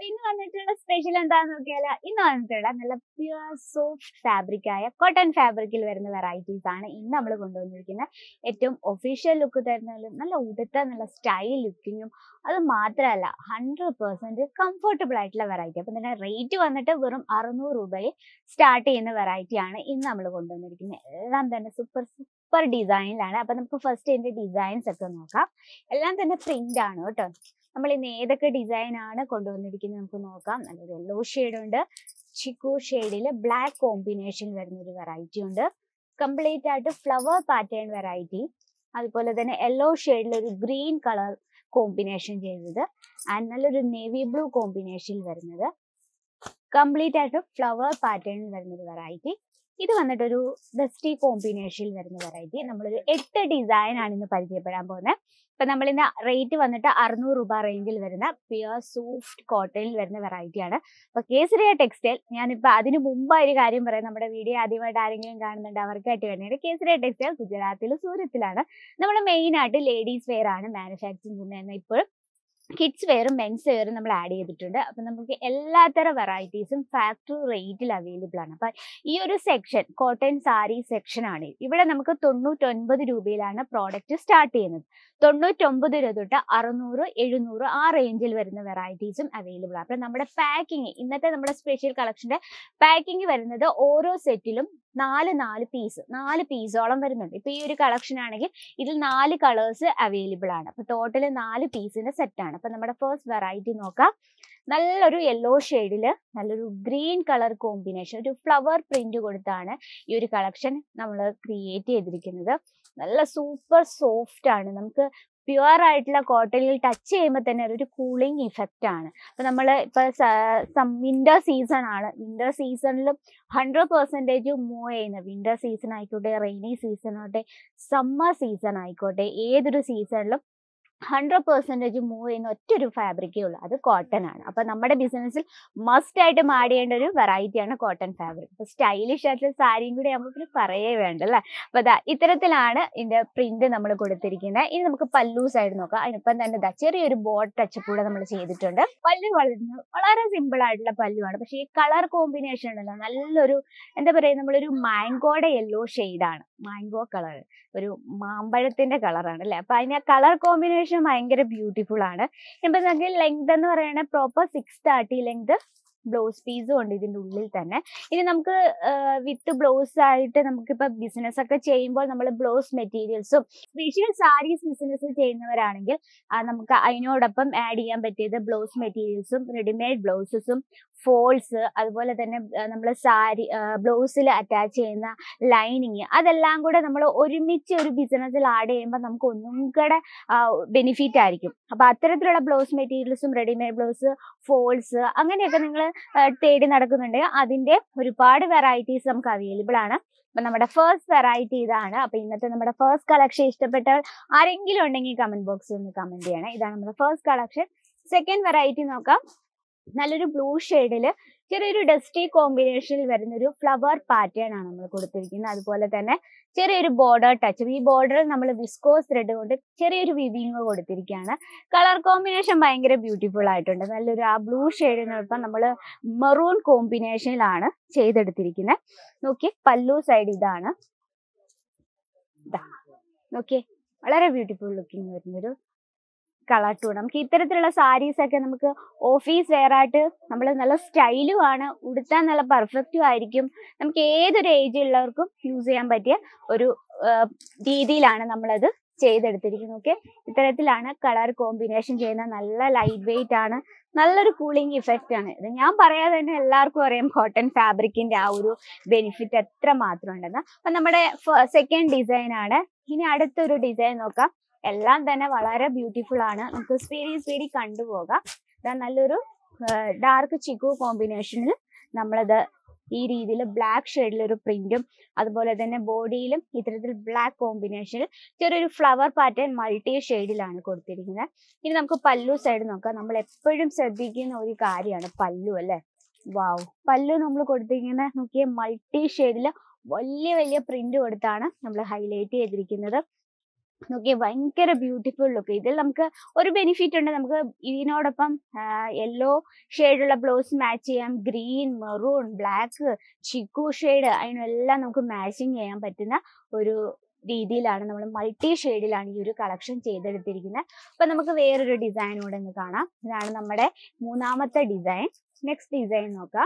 ഇന്ന് വന്നിട്ടുള്ള സ്പെഷ്യൽ എന്താന്ന് നോക്കിയാല് ഇന്ന് വന്നിട്ടുള്ള നല്ല പ്യുവർ സോഫ്റ്റ് ഫാബ്രിക് ആയ കോട്ടൺ ഫാബ്രിക്കിൽ വരുന്ന വെറൈറ്റീസ് ആണ് ഇന്ന് നമ്മൾ കൊണ്ടുവന്നിരിക്കുന്നത് ഏറ്റവും ഒഫീഷ്യൽ ലുക്ക് തരുന്നതിലും നല്ല ഉടുത്ത നല്ല സ്റ്റൈൽ ലുക്കിങ്ങും അത് മാത്രമല്ല ഹൺഡ്രഡ് പെർസെന്റ് കംഫർട്ടബിൾ ആയിട്ടുള്ള വെറൈറ്റി അപ്പൊ ഇതിന്റെ റേറ്റ് വന്നിട്ട് വെറും അറുന്നൂറ് രൂപയിൽ സ്റ്റാർട്ട് ചെയ്യുന്ന വെറൈറ്റി ആണ് ഇന്ന് നമ്മൾ കൊണ്ടുവന്നിരിക്കുന്നത് എല്ലാം തന്നെ സൂപ്പർ സൂപ്പർ ഡിസൈനിലാണ് അപ്പൊ നമുക്ക് ഫസ്റ്റ് ഇതിന്റെ ഡിസൈൻസ് ഒക്കെ നോക്കാം എല്ലാം തന്നെ പ്രിന്റ് ആണ് കേട്ടോ നമ്മൾ ഇന്ന് ഏതൊക്കെ ഡിസൈൻ ആണ് കൊണ്ടുവന്നിരിക്കുന്നത് നമുക്ക് നോക്കാം നല്ലൊരു യെല്ലോ ഷെയ്ഡ് ഉണ്ട് ചിക്കു ഷെയ്ഡിൽ ബ്ലാക്ക് കോമ്പിനേഷൻ വരുന്ന ഒരു വെറൈറ്റി ഉണ്ട് കംപ്ലീറ്റ് ആയിട്ട് ഫ്ലവർ പാറ്റേൺ വെറൈറ്റി അതുപോലെ തന്നെ യെല്ലോ ഷെയ്ഡിൽ ഒരു ഗ്രീൻ കളർ കോമ്പിനേഷൻ ചെയ്തത് ആൻഡ് നല്ലൊരു നേവി ബ്ലൂ കോമ്പിനേഷനിൽ വരുന്നത് കംപ്ലീറ്റ് ആയിട്ട് ഫ്ലവർ പാറ്റേണിൽ വരുന്ന ഒരു വെറൈറ്റി ഇത് വന്നിട്ട് ഒരു ഡസ്റ്റി കോമ്പിനേഷനിൽ വരുന്ന വെറൈറ്റി നമ്മളൊരു എട്ട് ഡിസൈൻ ആണ് ഇന്ന് പരിചയപ്പെടാൻ പോകുന്നത് ഇപ്പൊ നമ്മൾ ഇന്ന് റേറ്റ് വന്നിട്ട് അറുന്നൂറ് രൂപ റേഞ്ചിൽ വരുന്ന പ്യുവർ സോഫ്റ്റ് കോട്ടണിൽ വരുന്ന വെറൈറ്റി ആണ് അപ്പൊ കേസരിയ ടെക്സ്റ്റൈൽ ഞാനിപ്പോ അതിന് മുമ്പ് ഒരു കാര്യം പറയാം നമ്മുടെ വീഡിയോ ആദ്യമായിട്ട് ആരെങ്കിലും കാണുന്നുണ്ട് അവർക്കായിട്ട് വേണ്ടിയിട്ട് കേസരിയ ടെക്സ്റ്റൈൽ ഗുജറാത്തിൽ സൂരത്തിലാണ് നമ്മൾ മെയിൻ ആയിട്ട് ലേഡീസ് വെയർ ആണ് മാനുഫാക്ചറിങ് ചെയ്യുന്നത് ഇപ്പോൾ കിഡ്സ് വെയറും മെൻസ് വെയറും നമ്മൾ ആഡ് ചെയ്തിട്ടുണ്ട് അപ്പൊ നമുക്ക് എല്ലാത്തരം വെറൈറ്റീസും ഫാക്ടറി റേറ്റിൽ അവൈലബിൾ ആണ് അപ്പൊ ഈ ഒരു സെക്ഷൻ കോട്ടൺ സാരി സെക്ഷൻ ആണ് ഇവിടെ നമുക്ക് തൊണ്ണൂറ്റൊൻപത് രൂപയിലാണ് പ്രോഡക്റ്റ് സ്റ്റാർട്ട് ചെയ്യുന്നത് തൊണ്ണൂറ്റൊമ്പത് രൂപ തൊട്ട് അറുന്നൂറ് എഴുന്നൂറ് ആ റേഞ്ചിൽ വരുന്ന വെറൈറ്റീസും അവൈലബിൾ ആണ് അപ്പൊ നമ്മുടെ പാക്കിങ് ഇന്നത്തെ നമ്മുടെ സ്പെഷ്യൽ കളക്ഷന്റെ പാക്കിംഗ് വരുന്നത് ഓരോ സെറ്റിലും നാല് നാല് പീസ് നാല് പീസോളം വരുന്നുണ്ട് ഇപ്പൊ ഈ ഒരു കളക്ഷൻ ആണെങ്കിൽ ഇതിൽ നാല് കളേഴ്സ് അവൈലബിൾ ആണ് അപ്പൊ ടോട്ടൽ നാല് പീസിന്റെ സെറ്റ് ആണ് അപ്പൊ നമ്മുടെ ഫസ്റ്റ് വെറൈറ്റി നോക്കാം നല്ലൊരു യെല്ലോ ഷെയ്ഡില് നല്ലൊരു ഗ്രീൻ കളർ കോമ്പിനേഷൻ ഒരു ഫ്ലവർ പ്രിന്റ് കൊടുത്താണ് ഈ ഒരു കളക്ഷൻ നമ്മൾ ക്രിയേറ്റ് ചെയ്തിരിക്കുന്നത് നല്ല സൂപ്പർ സോഫ്റ്റ് ആണ് നമുക്ക് പ്യുവർ ആയിട്ടുള്ള കോട്ടണിൽ ടച്ച് ചെയ്യുമ്പോൾ തന്നെ ഒരു കൂളിംഗ് ഇഫക്റ്റ് ആണ് അപ്പൊ നമ്മൾ ഇപ്പൊ വിന്റർ സീസൺ ആണ് വിന്റർ സീസണിലും ഹൺഡ്രഡ് പെർസെൻറ്റേജ് മൂവ് ചെയ്യുന്ന വിന്റർ സീസൺ ആയിക്കോട്ടെ റെയിനി സീസൺ ആയിക്കോട്ടെ സമ്മർ സീസൺ ആയിക്കോട്ടെ ഏതൊരു സീസണിലും ഹൺഡ്രഡ് പെർസെൻറ്റേജ് മൂവ് ചെയ്യുന്ന ഒറ്റൊരു ഫാബ്രിക്കേ ഉള്ളൂ അത് കോട്ടൺ ആണ് അപ്പൊ നമ്മുടെ ബിസിനസ്സിൽ മസ്റ്റ് ആയിട്ട് ആഡ് ചെയ്യേണ്ട ഒരു വെറൈറ്റിയാണ് കോട്ടൺ ഫാബ്രിക് അപ്പൊ സ്റ്റൈലിഷ് ആയിട്ടുള്ള സാരിയും കൂടി ആകുമ്പോൾ പിന്നെ പറയേ വേണ്ട അല്ലേ അപ്പൊ ദാ ഇത്തരത്തിലാണ് ഇതിന്റെ പ്രിന്റ് നമ്മൾ കൊടുത്തിരിക്കുന്നത് ഇനി നമുക്ക് പല്ലു സൈഡ് നോക്കാം അതിനിപ്പം തന്നെ ദാ ചെറിയൊരു ബോർഡ് ടച്ച് കൂടെ നമ്മൾ ചെയ്തിട്ടുണ്ട് പല്ലു വളരുന്നത് വളരെ സിമ്പിൾ ആയിട്ടുള്ള പല്ലുവാണ് പക്ഷെ ഈ കളർ കോമ്പിനേഷൻ ഉണ്ടല്ലോ നല്ലൊരു എന്താ പറയുക നമ്മളൊരു മാംഗോയുടെ യെല്ലോ ആണ് മാംഗോ കളർ ഒരു മാമ്പഴത്തിന്റെ കളറാണ് അല്ലെ അപ്പൊ അതിന് കളർ കോമ്പിനേഷൻ ഭയങ്കര ബ്യൂട്ടിഫുൾ ആണ് ഇപ്പൊ നമുക്ക് ലെങ്ത് എന്ന് പറയുന്നത് proper six thirty length blouse പീസും ഉണ്ട് ഇതിന്റെ ഉള്ളിൽ തന്നെ ഇനി നമുക്ക് വിത്ത് ബ്ലൗസ് ആയിട്ട് നമുക്കിപ്പോ ബിസിനസ് ഒക്കെ ചെയ്യുമ്പോൾ നമ്മൾ ബ്ലൗസ് മെറ്റീരിയൽസും സ്പെഷ്യൽ സാരീസ് ബിസിനസ് ചെയ്യുന്നവരാണെങ്കിൽ നമുക്ക് അതിനോടൊപ്പം ആഡ് ചെയ്യാൻ പറ്റിയത് ബ്ലൗസ് മെറ്റീരിയൽസും റെഡിമെയ്ഡ് ബ്ലൗസസും ഫോൾസ് അതുപോലെ തന്നെ നമ്മൾ സാരി ബ്ലൗസിൽ അറ്റാച്ച് ചെയ്യുന്ന ലൈനിങ് അതെല്ലാം കൂടെ നമ്മൾ ഒരുമിച്ച് ഒരു ബിസിനസ്സിൽ ആഡ് ചെയ്യുമ്പോൾ നമുക്ക് ഒന്നും കൂടെ ബെനിഫിറ്റ് ആയിരിക്കും അപ്പൊ അത്തരത്തിലുള്ള ബ്ലൗസ് മെറ്റീരിയൽസും റെഡിമെയ്ഡ് ബ്ലൗസ് ഫോൾസ് അങ്ങനെയൊക്കെ നിങ്ങൾ തേടി നടക്കുന്നുണ്ടെങ്കിൽ അതിന്റെ ഒരുപാട് വെറൈറ്റീസ് നമുക്ക് അവൈലബിൾ ആണ് അപ്പൊ നമ്മുടെ ഫസ്റ്റ് വെറൈറ്റി ഇതാണ് അപ്പൊ ഇന്നത്തെ നമ്മുടെ ഫസ്റ്റ് കളക്ഷൻ ഇഷ്ടപ്പെട്ടാൽ ആരെങ്കിലും ഉണ്ടെങ്കിൽ കമന്റ് ബോക്സിൽ ഒന്ന് കമന്റ് ചെയ്യണം ഇതാണ് നമ്മുടെ ഫസ്റ്റ് കളക്ഷൻ സെക്കൻഡ് വെറൈറ്റി നോക്കാം നല്ലൊരു ബ്ലൂ ഷെയ്ഡില് ചെറിയൊരു ഡസ്റ്റി കോമ്പിനേഷനിൽ വരുന്ന ഒരു ഫ്ലവർ പാറ്റേൺ ആണ് നമ്മൾ കൊടുത്തിരിക്കുന്നത് അതുപോലെ തന്നെ ചെറിയൊരു ബോർഡർ ടച്ച് ഈ ബോർഡറിൽ നമ്മൾ വിസ്കോസ് ത്രെഡ് കൊണ്ട് ചെറിയൊരു വിവിങ് കൊടുത്തിരിക്കുകയാണ് കളർ കോമ്പിനേഷൻ ഭയങ്കര ബ്യൂട്ടിഫുൾ ആയിട്ടുണ്ട് നല്ലൊരു ആ ബ്ലൂ ഷെയ്ഡിനൊപ്പം നമ്മൾ മെറൂൺ കോമ്പിനേഷനിലാണ് ചെയ്തെടുത്തിരിക്കുന്നത് നോക്കി പല്ലു സൈഡ് ഇതാണ് നോക്കിയേ വളരെ ബ്യൂട്ടിഫുൾ ലുക്കിംഗ് വരുന്നൊരു കളർ ടൂൺ നമുക്ക് ഇത്തരത്തിലുള്ള സാരീസ് ഒക്കെ നമുക്ക് ഓഫീസ് വെയർ ആയിട്ട് നമ്മൾ നല്ല സ്റ്റൈലും ആണ് ഉടുത്താൻ നല്ല പെർഫെക്റ്റും ആയിരിക്കും നമുക്ക് ഏതൊരു ഏജ് ഉള്ളവർക്കും യൂസ് ചെയ്യാൻ പറ്റിയ ഒരു രീതിയിലാണ് നമ്മളത് ചെയ്തെടുത്തിരിക്കുന്നത് ഓക്കെ ഇത്തരത്തിലാണ് കളർ കോമ്പിനേഷൻ ചെയ്യുന്ന നല്ല ലൈറ്റ് വെയിറ്റ് ആണ് നല്ലൊരു കൂളിംഗ് ഇഫക്റ്റ് ആണ് ഇത് ഞാൻ പറയാതെ തന്നെ എല്ലാവർക്കും അറിയാം കോട്ടൺ ഫാബ്രിക്കിന്റെ ആ ഒരു ബെനിഫിറ്റ് എത്ര മാത്രം ഉണ്ടെന്ന് അപ്പൊ നമ്മുടെ സെക്കൻഡ് ഡിസൈൻ ആണ് ഇനി അടുത്തൊരു ഡിസൈൻ നോക്കാം എല്ലാം തന്നെ വളരെ ബ്യൂട്ടിഫുൾ ആണ് നമുക്ക് സ്പീഡി സ്പീഡി കണ്ടുപോകാം ഇതാ നല്ലൊരു ഡാർക്ക് ചിക്കു കോമ്പിനേഷനിൽ നമ്മളത് ഈ രീതിയിൽ ബ്ലാക്ക് ഷെയ്ഡിൽ ഒരു പ്രിന്റും അതുപോലെ തന്നെ ബോഡിയിലും ഇത്തരത്തിൽ ബ്ലാക്ക് കോമ്പിനേഷനിൽ ചെറിയൊരു ഫ്ലവർ പാറ്റേൺ മൾട്ടി ഷെയ്ഡിലാണ് കൊടുത്തിരിക്കുന്നത് ഇനി നമുക്ക് പല്ലു സൈഡ് നോക്കാം നമ്മൾ എപ്പോഴും ശ്രദ്ധിക്കുന്ന ഒരു കാര്യമാണ് പല്ലു അല്ലെ വാവ് പല്ലു നമ്മൾ കൊടുത്തിരിക്കുന്ന നോക്കിയ മൾട്ടി ഷെയ്ഡിൽ വലിയ വലിയ പ്രിന്റ് കൊടുത്താണ് നമ്മൾ ഹൈലൈറ്റ് ചെയ്തിരിക്കുന്നത് നോക്കിയേ ഭയങ്കര ബ്യൂട്ടിഫുൾ ലുക്ക് ഇതിൽ നമുക്ക് ഒരു ബെനിഫിറ്റ് ഉണ്ട് നമുക്ക് ഇതിനോടൊപ്പം യെല്ലോ ഷെയ്ഡുള്ള ബ്ലൗസ് മാച്ച് ചെയ്യാം green maroon black chikoo shade അതിനെല്ലാം നമുക്ക് മാച്ചിങ് ചെയ്യാൻ പറ്റുന്ന ഒരു രീതിയിലാണ് നമ്മൾ മൾട്ടി ഷെയ്ഡിലാണ് ഈ ഒരു കളക്ഷൻ ചെയ്തെടുത്തിരിക്കുന്നത് അപ്പൊ നമുക്ക് വേറൊരു ഡിസൈൻ കൂടെ ഒന്ന് കാണാം ഇതാണ് നമ്മുടെ മൂന്നാമത്തെ ഡിസൈൻ നെക്സ്റ്റ് ഡിസൈൻ നോക്കാം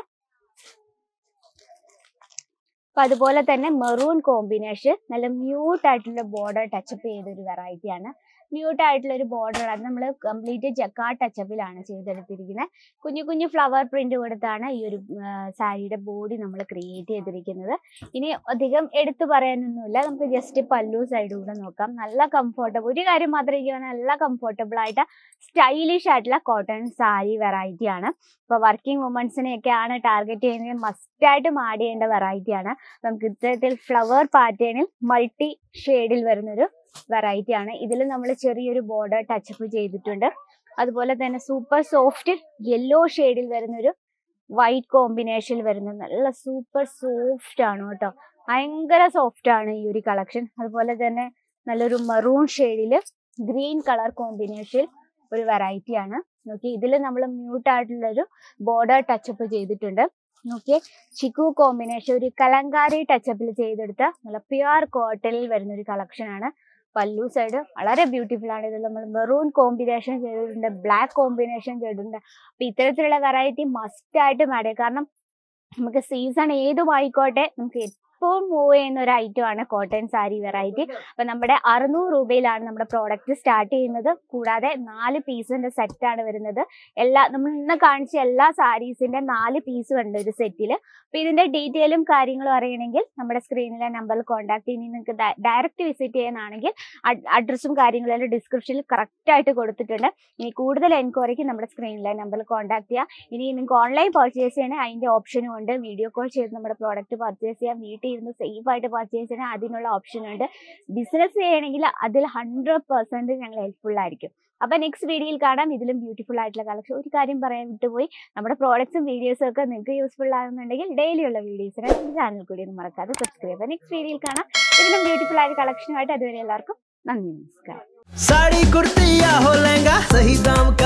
അപ്പൊ അതുപോലെ തന്നെ മെറൂൺ കോമ്പിനേഷൻ നല്ല മ്യൂട്ട് ആയിട്ടുള്ള ബോർഡർ ടച്ചപ്പ് ചെയ്ത ഒരു വെറൈറ്റി ആണ് മ്യൂട്ട് ആയിട്ടുള്ള ഒരു ബോർഡർ അത് നമ്മൾ കംപ്ലീറ്റ് ജക്കാ ടച്ചപ്പിലാണ് ചെയ്തെടുത്തിരിക്കുന്നത് കുഞ്ഞു കുഞ്ഞു ഫ്ലവർ പ്രിന്റ് കൊടുത്താണ് ഈ ഒരു സാരിയുടെ ബോഡി നമ്മൾ ക്രിയേറ്റ് ചെയ്തിരിക്കുന്നത് ഇനി അധികം എടുത്തു പറയാനൊന്നുമില്ല നമുക്ക് ജസ്റ്റ് പല്ലു സൈഡ് കൂടെ നോക്കാം നല്ല കംഫർട്ടബിൾ ഒരു കാര്യം മാത്രമേ എനിക്ക് തോന്നുന്നു നല്ല കംഫർട്ടബിൾ ആയിട്ട് സ്റ്റൈലിഷ് ആയിട്ടുള്ള കോട്ടൺ സാരി വെറൈറ്റി ആണ് ഇപ്പൊ വർക്കിംഗ് വുമൻസിനെയൊക്കെ ആണ് ടാർഗറ്റ് ചെയ്യുന്നത് മസ്റ്റ് ആയിട്ടും ആഡ് ചെയ്യേണ്ട വെറൈറ്റി ആണ് നമുക്ക് ഇത്തരത്തിൽ ഫ്ലവർ പാറ്റേണിൽ മൾട്ടി ഷെയ്ഡിൽ വരുന്നൊരു വെറൈറ്റി ആണ് ഇതിൽ നമ്മൾ ചെറിയൊരു ബോർഡർ ടച്ചപ്പ് ചെയ്തിട്ടുണ്ട് അതുപോലെ തന്നെ സൂപ്പർ സോഫ്റ്റ് യെല്ലോ ഷെയ്ഡിൽ വരുന്നൊരു വൈറ്റ് കോമ്പിനേഷനിൽ വരുന്ന നല്ല സൂപ്പർ സോഫ്റ്റ് ആണ് കേട്ടോ ഭയങ്കര സോഫ്റ്റ് ആണ് ഈ ഒരു കളക്ഷൻ അതുപോലെ തന്നെ നല്ലൊരു മറൂൺ ഷെയ്ഡിൽ ഗ്രീൻ കളർ കോമ്പിനേഷൻ ഒരു വെറൈറ്റി ആണ് നോക്കി ഇതിൽ നമ്മൾ മ്യൂട്ട് ആയിട്ടുള്ള ഒരു ബോർഡർ ടച്ചപ്പ് ചെയ്തിട്ടുണ്ട് നോക്കിയേ ചിക്കു കോമ്പിനേഷൻ ഒരു കലങ്കാരി ടച്ചപ്പിൽ ചെയ്തെടുത്ത നല്ല പ്യുവർ കോട്ടണിൽ വരുന്ന ഒരു കളക്ഷൻ ആണ് പല്ലു സൈഡ് വളരെ ബ്യൂട്ടിഫുൾ ആണ് ഇത് നമ്മൾ മെറൂൺ കോമ്പിനേഷൻ ചെയ്തിട്ടുണ്ട് ബ്ലാക്ക് കോമ്പിനേഷൻ ചെയ്തിട്ടുണ്ട് അപ്പൊ ഇത്തരത്തിലുള്ള വെറൈറ്റി മസ്റ്റ് ആയിട്ട് ആഡ് ചെയ്യാം കാരണം നമുക്ക് സീസൺ ഏതും ആയിക്കോട്ടെ നമുക്ക് എപ്പോഴും മൂവ് ചെയ്യുന്ന ഒരു ഐറ്റം ആണ് കോട്ടൺ സാരി വെറൈറ്റി അപ്പൊ നമ്മുടെ അറുന്നൂറ് രൂപയിലാണ് നമ്മുടെ പ്രോഡക്റ്റ് സ്റ്റാർട്ട് ചെയ്യുന്നത് കൂടാതെ നാല് പീസിന്റെ സെറ്റ് ആണ് വരുന്നത് എല്ലാ നമ്മൾ ഇന്ന് കാണിച്ച എല്ലാ സാരീസിന്റെ നാല് പീസ് ഉണ്ട് ഒരു സെറ്റില് അപ്പൊ ഇതിന്റെ ഡീറ്റെയിലും കാര്യങ്ങളും അറിയണമെങ്കിൽ നമ്മുടെ സ്ക്രീനിലെ നമ്പറിൽ കോൺടാക്ട് ചെയ്ത് നിങ്ങൾക്ക് ഡയറക്റ്റ് വിസിറ്റ് ചെയ്യാനാണെങ്കിൽ അഡ്രസ്സും കാര്യങ്ങളും എല്ലാം ഡിസ്ക്രിപ്ഷനിൽ കറക്റ്റ് ആയിട്ട് കൊടുത്തിട്ടുണ്ട് ഇനി കൂടുതൽ എൻക്വയറിക്ക് നമ്മുടെ സ്ക്രീനിലെ നമ്പറിൽ കോൺടാക്ട് ചെയ്യാം ഇനി നിങ്ങൾക്ക് ഓൺലൈൻ പർച്ചേസ് ചെയ്യണേ അതിന്റെ ഓപ്ഷനും ഉണ്ട് വീഡിയോ കോൾ ചെയ്ത് നമ്മുടെ പ്രോഡക്റ്റ് പർച്ചേസ് ചെയ്യാം വീട്ടിൽ ഇരുന്ന് സേഫ് ആയിട്ട് പർച്ചേസ് ചെയ്യണേ അതിനുള്ള ഓപ്ഷൻ ഉണ്ട് ബിസിനസ് ചെയ്യണമെങ്കിൽ അതിൽ ഹൺഡ്രഡ് പെർസെന്റ് ഞങ്ങൾ ഹെൽപ്ഫുൾ ആയിരിക്കും അപ്പൊ നെക്സ്റ്റ് വീഡിയോയിൽ കാണാം ഇതിലും ബ്യൂട്ടിഫുൾ ആയിട്ടുള്ള കളക്ഷൻ ഒരു കാര്യം പറയാൻ വിട്ടുപോയി നമ്മുടെ പ്രോഡക്ട്സും വീഡിയോസും ഒക്കെ നിങ്ങൾക്ക് യൂസ്ഫുൾ ആകുന്നുണ്ടെങ്കിൽ ഡെയിലി ഉള്ള വീഡിയോസിനെ നമ്മുടെ ചാനൽ കൂടി ഒന്ന് മറക്കാതെ സബ്സ്ക്രൈബ് ചെയ്യാം നെക്സ്റ്റ് വീഡിയോയിൽ കാണാം ഇതിലും ബ്യൂട്ടിഫുൾ ആയ കളക്ഷനുമായിട്ട് അതുവരെ എല്ലാവർക്കും നന്ദി നമസ്കാരം साड़ी कुर्ती या हो लहंगा सही दाम का